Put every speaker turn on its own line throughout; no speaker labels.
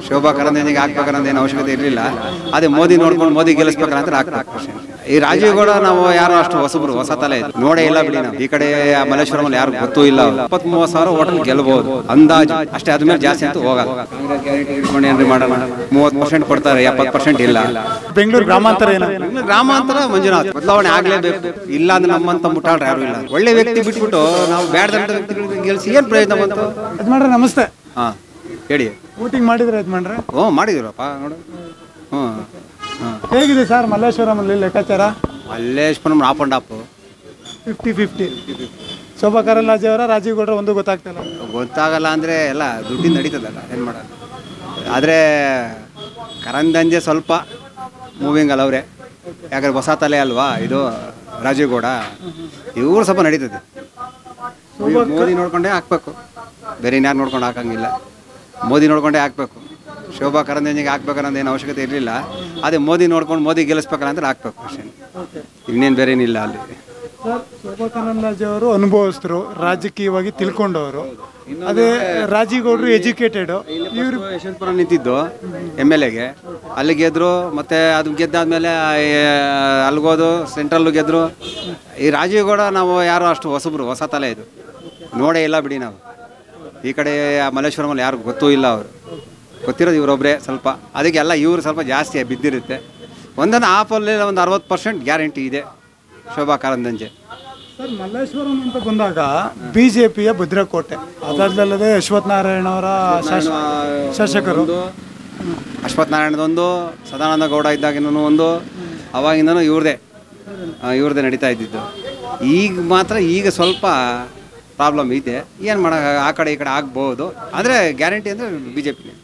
ಶೋಭಾ ಕರಂದ್ಲಾಜೆಗೆ ಹಾಕ್ಬೇಕನ್ನೋದು ಏನು ಅವಶ್ಯಕತೆ ಇರಲಿಲ್ಲ ಅದೇ ಮೋದಿ ನೋಡ್ಕೊಂಡು ಮೋದಿ ಗೆಲ್ಲಿಸ್ಬೇಕಂತ ಹಾಕ್ಬೇಕು ಅಷ್ಟೇ. ಈ ರಾಜೀವ್ ಗೌಡ ನಾವು ಯಾರು ಅಷ್ಟು ಹೊಸಬ್ರು ಹೊಸ ತಲೆ ಇದು. ನೋಡೇ ಇಲ್ಲ ಬಿಡಿ ನಾವು ಈ ಕಡೆ ಮಲ್ಲೇಶ್ವರಂ ಯಾರು ಗೊತ್ತೂ ಇಲ್ಲ ಇಪ್ಪತ್ತ್ ಮೂವತ್ತು ಸಾವಿರ ಓಟಲ್ ಗೆಲ್ಬಹುದು ಅಂದಾಜು ಅಷ್ಟೇ ಅದ್ಮೇಲೆ ಜಾಸ್ತಿ ಅಂತೂ ಹೋಗಲ್ಲ ಕಾಂಗ್ರೆಸ್ ಗ್ಯಾರಂಟಿ ಇಟ್ಕೊಂಡು ಏನ್ರಿ ಮಾಡೋಣ ಮೂವತ್ತು ಪರ್ಸೆಂಟ್ ಕೊಡ್ತಾರೆ ಎಪ್ಪತ್ತು ಪರ್ಸೆಂಟ್ ಇಲ್ಲ
ಬೆಂಗಳೂರು ಗ್ರಾಮಾಂತರ ಏನು
ಇನ್ನು ಗ್ರಾಮಾಂತರ ಮಂಜುನಾಥ್ ಬದಲಾವಣೆ ಆಗ್ಲೇಬೇಕು ಇಲ್ಲ ಅಂದ್ರೆ ನಮ್ಮಂತ ಮುಟ್ಟಾಳ್ರು ಯಾರು ಇಲ್ಲ ಒಳ್ಳೆ ವ್ಯಕ್ತಿ ಬಿಟ್ಬಿಟ್ಟು ನಾವು ಬೇಡದಂತ ವ್ಯಕ್ತಿಗಳಿಗೆ ಗೆಲ್ಸಿ ಏನ್ ಪ್ರಯೋಜನ ಬಂತು
ಯಜಮಾನ್ರೆ ನಮಸ್ತೆ
ಹಾ ಹೇಳಿ
ವೋಟಿಂಗ್ ಮಾಡಿದ್ರೆ ಯಜಮಾನ್ರೆ
ಹ್ಞೂ ಮಾಡಿದಿರಪ್ಪ ನೋಡು ಹ್ಞೂ ಹ್ಞೂ
ಹೇಗಿದೆ ಸರ್ ಮಲ್ಲೇಶ್ವರಮಲ್ಲಿ ಲೆಕ್ಕಾಚಾರ
Malleshwaram up and up
fifty fifty Shobha Karandlaje ಅವರ ರಾಜೀವ್ ಗೌಡ್ರ ಒಂದು ಗೊತ್ತಾಗ್ತಿಲ್ಲ
ಗೊತ್ತಾಗಲ್ಲ ಅಂದರೆ ಎಲ್ಲ ದುಡ್ಡಿಂದ ನಡೀತದಲ್ಲ ಏನು ಮಾಡೋದು ಆದರೆ ಕರಂದಂಜೆ ಸ್ವಲ್ಪ ಮೂವಿಂಗ್ ಅಲ್ಲ ಅವರೇ ಯಾಕಂದ್ರೆ ಹೊಸ ತಲೆ ಅಲ್ವಾ ಇದು ರಾಜೀವ್ ಗೌಡ ಇವ್ರು ಸ್ವಲ್ಪ ನಡೀತದೆ ಮೋದಿ ನೋಡ್ಕೊಂಡೇ ಹಾಕ್ಬೇಕು ಬೇರೆ ಇನ್ಯಾರು ನೋಡ್ಕೊಂಡು ಹಾಕಂಗಿಲ್ಲ ಮೋದಿ ನೋಡ್ಕೊಂಡೇ ಹಾಕ್ಬೇಕು ಶೋಭಾ ಕರಂದಂಜೆಗೆ ಹಾಕ್ಬೇಕನ್ನೋದು ಏನು ಅವಶ್ಯಕತೆ ಇರಲಿಲ್ಲ ಅದೇ ಮೋದಿ ನೋಡ್ಕೊಂಡು ಮೋದಿ ಗೆಲ್ಲಿಸ್ಬೇಕಲ್ಲ ಅಂದ್ರೆ ಹಾಕ್ಬೇಕು ಅಷ್ಟೇ ಇನ್ನೇನು ಬೇರೆ ಏನಿಲ್ಲ ಅಲ್ಲಿ
ಸರ್ ಶೋಭಾ ಕರಂದ್ಲಾಜೆ ಅವರು ಅನುಭವಸ್ಥರು ರಾಜಕೀಯವಾಗಿ ತಿಳ್ಕೊಂಡವರು ಅದೇ ರಾಜೀವ್ ಗೌಡ್ರು ಎಜುಕೇಟೆಡ್ ಇವರು
ಯಶವಂತಪುರ ನಿಂತಿದ್ದು ಎಮ್ ಎಲ್ ಎಗೆ ಅಲ್ಲಿ ಗೆದ್ರು ಮತ್ತೆ ಅದು ಗೆದ್ದಾದ್ಮೇಲೆ ಅಲ್ಗೋದು ಸೆಂಟ್ರಲ್ಲು ಗೆದ್ರು ಈ ರಾಜೀವ್ ಗೌಡ ನಾವು ಯಾರು ಅಷ್ಟು ಹೊಸಬ್ರು ಹೊಸ ತಲೆ ಇದು ನೋಡೇ ಇಲ್ಲ ಬಿಡಿ ನಾವು ಈ ಕಡೆ ಮಲ್ಲೇಶ್ವರಮಲ್ಲಿ ಯಾರು ಗೊತ್ತೂ ಇಲ್ಲ ಅವರು ಗೊತ್ತಿರೋದು ಇವರೊಬ್ಬರೇ ಸ್ವಲ್ಪ ಅದಕ್ಕೆ ಎಲ್ಲ ಇವರು ಸ್ವಲ್ಪ ಜಾಸ್ತಿ ಬಿದ್ದಿರುತ್ತೆ ಒಂದೊಂದು ಆಪಲ್ಲಿ ಒಂದು ಅರವತ್ತು ಪರ್ಸೆಂಟ್ ಗ್ಯಾರಂಟಿ ಇದೆ ಶೋಭಾ ಕಾರಂದಂಜೆ
ಸರ್ ಮಲ್ಲೇಶ್ವರಂ ಅಂತ ಬಂದಾಗ ಬಿಜೆಪಿಯ ಭದ್ರಕೋಟೆ ಅದಲ್ಲದೆ ಅಶ್ವಥ್ ನಾರಾಯಣ ಅವರ ಶಾಸ- ಶಾಸಕರು
ಅಶ್ವಥ್ ನಾರಾಯಣದೊಂದು ಸದಾನಂದ ಗೌಡ ಇದ್ದಾಗಿನೂ ಒಂದು ಅವಾಗಿಂದನೂ ಇವ್ರದೇ ಇವ್ರದೇ ನಡೀತಾ ಇದ್ದಿದ್ದು ಈಗ ಮಾತ್ರ ಈಗ ಸ್ವಲ್ಪ ಪ್ರಾಬ್ಲಮ್ ಇದೆ ಏನು ಮಾಡೋ ಆ ಕಡೆ ಈ ಕಡೆ ಆಗ್ಬೋದು ಆದರೆ ಗ್ಯಾರಂಟಿ ಅಂದರೆ ಬಿ ಜೆ ಪಿನೇ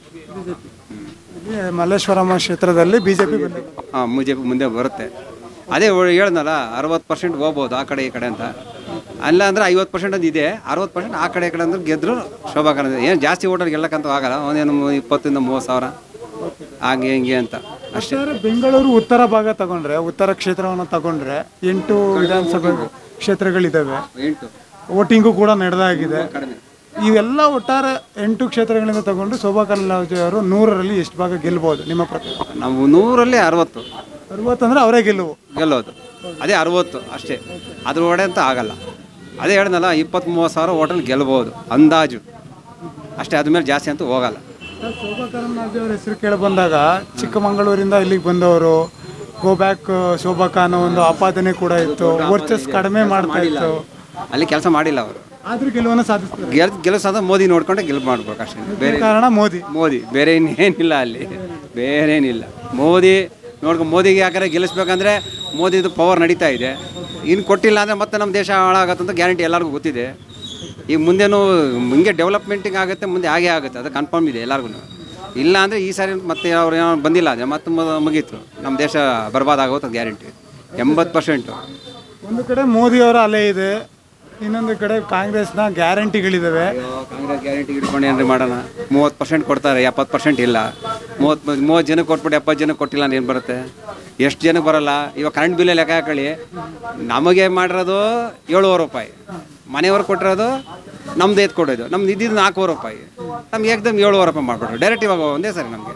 ಇಲ್ಲಿ ಮಲ್ಲೇಶ್ವರಂ ಕ್ಷೇತ್ರದಲ್ಲಿ ಬಿಜೆಪಿ ಬಂದಿದೆ
ಹಾಂ ಬಿ ಮುಂದೆ ಬರುತ್ತೆ ಅದೇ ಹೇಳ್ದಲ್ಲ ಅರವತ್ತು ಪರ್ಸೆಂಟ್ ಹೋಗ್ಬೋದು ಆ ಕಡೆ ಈ ಕಡೆ ಅಂತ ಅಲ್ಲ ಅಂದರೆ ಐವತ್ತು ಪರ್ಸೆಂಟ್ ಅದು ಇದೆ ಅರವತ್ತು ಪರ್ಸೆಂಟ್ ಆ ಕಡೆ ಈ ಕಡೆ ಅಂದ್ರೆ ಗೆದ್ದರು ಶೋಭಾ ಕರಂದ್ಲಾಜೆ ಏನು ಜಾಸ್ತಿ ಓಟರ್ ಗೆಲ್ಲಕ್ಕಂತೂ ಆಗಲ್ಲ ಒಂದೇನು ಇಪ್ಪತ್ತರಿಂದ ಮೂವತ್ತು ಸಾವಿರ ಹಾಗೆ ಹಿಂಗೆ ಅಂತ ಅಷ್ಟೇ
ಒಟ್ಟಾರೆ ಬೆಂಗಳೂರು ಉತ್ತರ ಭಾಗ ತಗೊಂಡ್ರೆ ಉತ್ತರ ಕ್ಷೇತ್ರವನ್ನು ತಗೊಂಡ್ರೆ ಎಂಟು ವಿಧಾನಸಭೆ ಕ್ಷೇತ್ರಗಳಿದ್ದಾವೆ
ಎಂಟು
ವೋಟಿಂಗು ಕೂಡ ನಡೆದಾಗಿದೆ
ಕಡಿಮೆ
ಇವೆಲ್ಲ ಒಟ್ಟಾರೆ ಎಂಟು ಕ್ಷೇತ್ರಗಳಿಂದ ತಗೊಂಡು ಶೋಭಾ ಕರಂದ್ಲಾಜೆ ಅವರು ನೂರರಲ್ಲಿ ಎಷ್ಟು ಭಾಗ ಗೆಲ್ಬಹುದು ನಿಮ್ಮ ಪ್ರಕಾರ
ನಾವು ನೂರಲ್ಲಿ ಅರವತ್ತು
ಅರವತ್ತಂದ್ರೆ ಅವರೇ ಗೆಲುವು
ಗೆಲ್ಲೋದು ಅದೇ ಅರವತ್ತು ಅಷ್ಟೇ ಅದ್ರ ಒಡೆ ಅಂತ ಆಗಲ್ಲ ಅದೇ ಹೇಳ್ದಲ್ಲ ಇಪ್ಪತ್ತ್ ಮೂವತ್ತು ಸಾವಿರ ಹೋಟೆಲ್ ಗೆಲ್ಬೋದು ಅಂದಾಜು ಅಷ್ಟೇ ಅದ್ರ ಮೇಲೆ ಜಾಸ್ತಿ ಅಂತೂ ಹೋಗಲ್ಲ
ಶೋಭಾ ಕರಂದ್ಲಾಜೆ ಅವ್ರ ಹೆಸರು ಕೇಳಿ ಬಂದಾಗ ಚಿಕ್ಕಮಗಳೂರಿಂದ ಇಲ್ಲಿಗೆ ಬಂದವರು ಗೋ ಬ್ಯಾಕ್ ಶೋಭಾಕ ಅನ್ನೋ ಒಂದು ಆಪಾದನೆ ಕೂಡ ಇತ್ತು ವರ್ಚಸ್ ಕಡಿಮೆ ಮಾಡ್ತಾ ಇತ್ತು
ಅಲ್ಲಿ ಕೆಲಸ ಮಾಡಿಲ್ಲ ಅವರು
ಆದ್ರೂ ಗೆಲುವನ್ನು ಸಾಧಿಸ್ತಾರೆ
ಗೆಲ್ ಗೆಲ್ಲಿಸೋದ ಮೋದಿ ನೋಡ್ಕೊಂಡೆ ಗೆಲ್ ಮಾಡ್ಬೇಕು ಅಷ್ಟೇ ಬೇರೆ
ಕಾರಣ ಮೋದಿ
ಮೋದಿ ಬೇರೆ ಇನ್ನೇನಿಲ್ಲ ಅಲ್ಲಿ ಬೇರೆ ಏನಿಲ್ಲ ಮೋದಿ ನೋಡ್ಕೊಂಡು ಮೋದಿಗೆ ಯಾಕಂದ್ರೆ ಗೆಲ್ಲಿಸ್ಬೇಕಂದ್ರೆ ಮೋದಿದು ಪವರ್ ನಡೀತಾ ಇದೆ ಇನ್ನು ಕೊಟ್ಟಿಲ್ಲ ಅಂದರೆ ಮತ್ತೆ ನಮ್ಮ ದೇಶ ಹಾಳಾಗತ್ತಂತ ಗ್ಯಾರಂಟಿ ಎಲ್ಲರಿಗೂ ಗೊತ್ತಿದೆ ಈಗ ಮುಂದೇನು ಹಿಂಗೆ ಡೆವಲಪ್ಮೆಂಟಿಂಗ್ ಆಗುತ್ತೆ ಮುಂದೆ ಹಾಗೆ ಆಗುತ್ತೆ ಅದು ಕನ್ಫರ್ಮ್ ಇದೆ ಎಲ್ಲರಿಗೂ ಇಲ್ಲ ಅಂದರೆ ಈ ಸಾರಿ ಮತ್ತೆ ಅವ್ರು ಏನೋ ಬಂದಿಲ್ಲ ಅಂದರೆ ಮತ್ತೆ ಮು- ಮುಗೀತು ನಮ್ಮ ದೇಶ ಬರ್ಬಾದ್ ಆಗೋದು ಗ್ಯಾರಂಟಿ ಎಂಬತ್ತು ಪರ್ಸೆಂಟು
ಒಂದು ಕಡೆ ಮೋದಿ ಅವರ ಅಲೆ ಇದೆ ಇನ್ನೊಂದು ಕಡೆ ಕಾಂಗ್ರೆಸ್ನ ಗ್ಯಾರಂಟಿಗಳಿದ್ದಾವೆ
ಕಾಂಗ್ರೆಸ್ ಗ್ಯಾರಂಟಿ ಇಟ್ಕೊಂಡು ಏನ್ರಿ ಮಾಡೋಣ ಮೂವತ್ತು ಪರ್ಸೆಂಟ್ ಕೊಡ್ತಾರೆ ಎಪ್ಪತ್ತು ಪರ್ಸೆಂಟ್ ಇಲ್ಲ ಮೂವತ್ತು ಮೂವತ್ತು ಜನಕ್ಕೆ ಕೊಟ್ಬಿಟ್ಟು ಎಪ್ಪತ್ತು ಜನಕ್ಕೆ ಕೊಟ್ಟಿಲ್ಲ ಅಂದ್ರೆ ಏನು ಬರುತ್ತೆ ಎಷ್ಟು ಜನಕ್ಕೆ ಬರಲ್ಲ ಇವಾಗ ಕರೆಂಟ್ ಬಿಲ್ಲೇ ಲೆಕ್ಕ ಹಾಕೊಳ್ಳಿ ನಮಗೆ ಮಾಡಿರೋದು ಏಳುವರೆ ರೂಪಾಯಿ ಮನೆಯವ್ರು ಕೊಟ್ಟಿರೋದು ನಮ್ದು ಎತ್ತು ಕೊಡೋದು ನಮ್ದು ಇದ್ದಿದ್ದು ನಾಲ್ಕೂವರೆ ರೂಪಾಯಿ ನಮ್ಗೆ ಏಕದಮ್ ಏಳುವರೆ ರೂಪಾಯಿ ಮಾಡಿಬಿಟ್ರು ಡೈರೆಕ್ಟ್ ಇವಾಗ ಒಂದೇ ಸರಿ ನಮಗೆ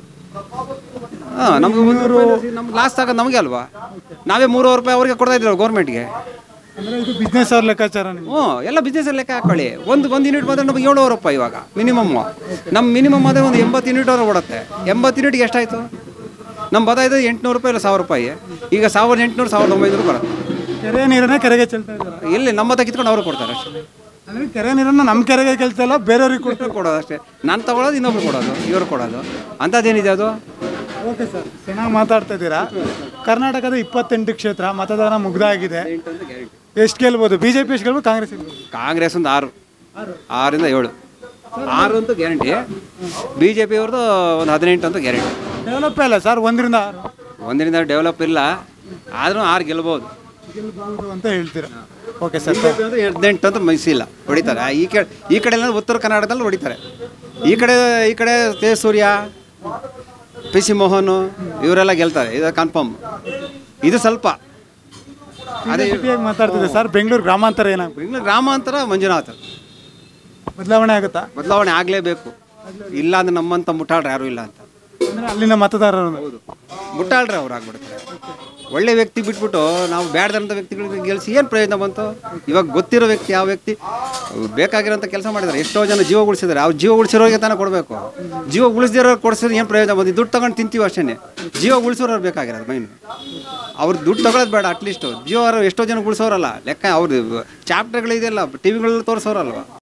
ಹಾಂ ನಮ್ಗೆ ನಮ್ಗೆ ಲಾಸ್ಟ್ ಆಗೋದು ನಮಗೆ ಅಲ್ವಾ ನಾವೇ ಮೂರುವರೆ ರೂಪಾಯಿ ಅವ್ರಿಗೆ ಕೊಡ್ತಾ ಇದ್ದೀವಿ ಗೌರ್ಮೆಂಟ್ಗೆ
ಅಂದ್ರೆ ಇದು ಬಿಸ್ನೆಸ್ ಅವ್ರ ಲೆಕ್ಕಾಚಾರ ನಿಮ್ಗೆ
ಹ್ಞೂ ಎಲ್ಲ ಬಿಸ್ನೆಸ್ ಲೆಕ್ಕ ಹಾಕೊಳ್ಳಿ ಒಂದು ಒಂದು ಯೂನಿಟ್ ಬಂದರೆ ನಮಗೆ ಏಳುವರೆ ರೂಪಾಯಿ ಇವಾಗ ಮಿನಿಮಮ್ ನಮ್ಮ ಮಿನಿಮಮ್ ಆದರೆ ಒಂದು ಎಂಬತ್ತು ಯೂನಿಟ್ ಅವ್ರು ಓಡುತ್ತೆ ಎಂಬತ್ತು ಯೂನಿಟ್ಗೆ ಎಷ್ಟಾಯಿತು ನಮ್ಮ ಬದ ಇದು ಎಂಟುನೂರು ರೂಪಾಯಿ ಇಲ್ಲ ಸಾವಿರ ರೂಪಾಯಿ ಈಗ ಸಾವಿರದ ಎಂಟುನೂರು ಸಾವಿರದ ಒಂಬೈನೂರು ಬರುತ್ತೆ
ಕೆರೆ ನೀರನ್ನ ಕೆರೆಗೆ ಚೆಲ್ತಾ ಇದ್ದಾರೆ
ಎಲ್ಲಿ ನಮ್ಮ ಹತ್ರ ಕಿತ್ಕೊಂಡು ಅವರು ಕೊಡ್ತಾರೆ ಅಷ್ಟೇ
ಅಂದ್ರೆ ಕೆರೆ ನೀರನ್ನ ನಮ್ಮ ಕೆರೆಗೆ ಕೆಲ್ತಾ ಇಲ್ಲ ಬೇರೆಯವ್ರಿಗೆ ಕೊಡ್ತಾರೆ
ಕೊಡೋದು ಅಷ್ಟೇ ನಾನು ತಗೊಳ್ಳೋದು ಇನ್ನೊಬ್ರು ಕೊಡೋದು ಇವರು ಕೊಡೋದು ಅಂಥದ್ದೇನಿದೆ ಅದು
ಓಕೆ ಸರ್ ಚೆನ್ನಾಗಿ ಮಾತಾಡ್ತಾ ಇದ್ದೀರಾ ಕರ್ನಾಟಕದ ಇಪ್ಪತ್ತೆಂಟು ಕ್ಷೇತ್ರ ಮತದಾನ ಮುಗ್ದಾಗಿದೆ ಎಷ್ಟು ಗೆಲ್ಬೋದು ಬಿಜೆಪಿ ಎಷ್ಟು ಗೆಲ್ಬೋದು ಕಾಂಗ್ರೆಸ್ ಗೆಲ್ಬೋದು
ಕಾಂಗ್ರೆಸ್ ಒಂದು ಆರು ಆರಿಂದ ಏಳು ಆರು ಅಂತೂ ಗ್ಯಾರಂಟಿ ಬಿ ಜೆ ಪಿಯವ್ರದ್ದು ಒಂದು ಹದಿನೆಂಟು ಅಂತೂ ಗ್ಯಾರಂಟಿ
ಡೆವಲಪ್ ಅಲ್ಲ ಸರ್ ಒಂದರಿಂದ ಆರು
ಒಂದರಿಂದ ಡೆವಲಪ್ ಇಲ್ಲ ಆದ್ರೂ ಆರು ಗೆಲ್ಬೋದು
ಗೆಲ್ಬಹುದು ಅಂತ ಹೇಳ್ತೀರಾ ಓಕೆ ಸರ್
ಅಂದ್ರೆ ಹದಿನೆಂಟು ಅಂತ ಮಿಸಿಲ್ಲ ಹೊಡಿತಾರೆ ಈ ಕಡೆ ಈ ಕಡೆ ಎಲ್ಲ ಉತ್ತರ ಕರ್ನಾಟಕದಲ್ಲಿ ಹೊಡಿತಾರೆ ಈ ಕಡೆ ಈ ಕಡೆ ತೇಜ್ ಸೂರ್ಯ ಪಿ ಸಿ ಮೋಹನ್ ಇವರೆಲ್ಲ ಗೆಲ್ತಾರೆ ಇದು ಕನ್ಫರ್ಮ್ ಇದು ಸ್ವಲ್ಪ ಅದೇ
ಸಿಟಿಯಾಗಿ ಮಾತಾಡ್ತಿದೆ ಸರ್ ಬೆಂಗಳೂರು ಗ್ರಾಮಾಂತರ ಏನಾಗ
ಬೆಂಗಳೂರು ಗ್ರಾಮಾಂತರ ಮಂಜುನಾಥ್
ಬದಲಾವಣೆ ಆಗುತ್ತಾ
ಬದಲಾವಣೆ ಆಗಲೇಬೇಕು ಇಲ್ಲ ಅಂದ್ರೆ ನಮ್ಮಂತ ಮುಟ್ಟಾಳ್ರು ಯಾರೂ ಇಲ್ಲ ಅಂತ
ಅಂದ್ರೆ ಅಲ್ಲಿನ ಮತದಾರರು
ಮುಟ್ಟಾಳ್ರೆ ಅವ್ರು ಆಗ್ಬಿಡ್ತಾರೆ ಒಳ್ಳೆ ವ್ಯಕ್ತಿ ಬಿಟ್ಬಿಟ್ಟು ನಾವು ಬೇಡದಂಥ ವ್ಯಕ್ತಿಗಳಿಗೆ ಗೆಲ್ಸಿ ಏನು ಪ್ರಯೋಜನ ಬಂತು ಇವಾಗ ಗೊತ್ತಿರೋ ವ್ಯಕ್ತಿ ಯಾವ ವ್ಯಕ್ತಿ ಬೇಕಾಗಿರೋಂಥ ಕೆಲಸ ಮಾಡಿದ್ದಾರೆ ಎಷ್ಟೋ ಜನ ಜೀವ ಉಳಿಸಿದ್ದಾರೆ ಅವ್ರು ಜೀವ ಉಳಿಸಿರೋರಿಗೆ ತಾನೇ ಕೊಡಬೇಕು ಜೀವ ಉಳಿಸ್ದಿರೋರು ಕೊಡಿಸಿದ್ರೆ ಏನು ಪ್ರಯೋಜನ ಬಂದು ದುಡ್ಡು ತಗೊಂಡು ತಿಂತೀವಿ ಅಷ್ಟೇ ಜೀವ ಉಳಿಸೋರು ಬೇಕಾಗಿರೋದು ಮೈನ್ ಅವ್ರು ದುಡ್ಡು ತಗೊಳ್ಳೋದು ಬೇಡ ಅಟ್ಲೀಸ್ಟು ಜೀವ ಎಷ್ಟೋ ಜನ ಉಳಿಸೋರಲ್ಲ ಲೆಕ್ಕ ಅವ್ರು ಚಾಪ್ಟರ್ಗಳಿದೆಯಲ್ಲ ಟಿ ವಿಗಳಲ್ಲಿ ತೋರಿಸೋರಲ್ವ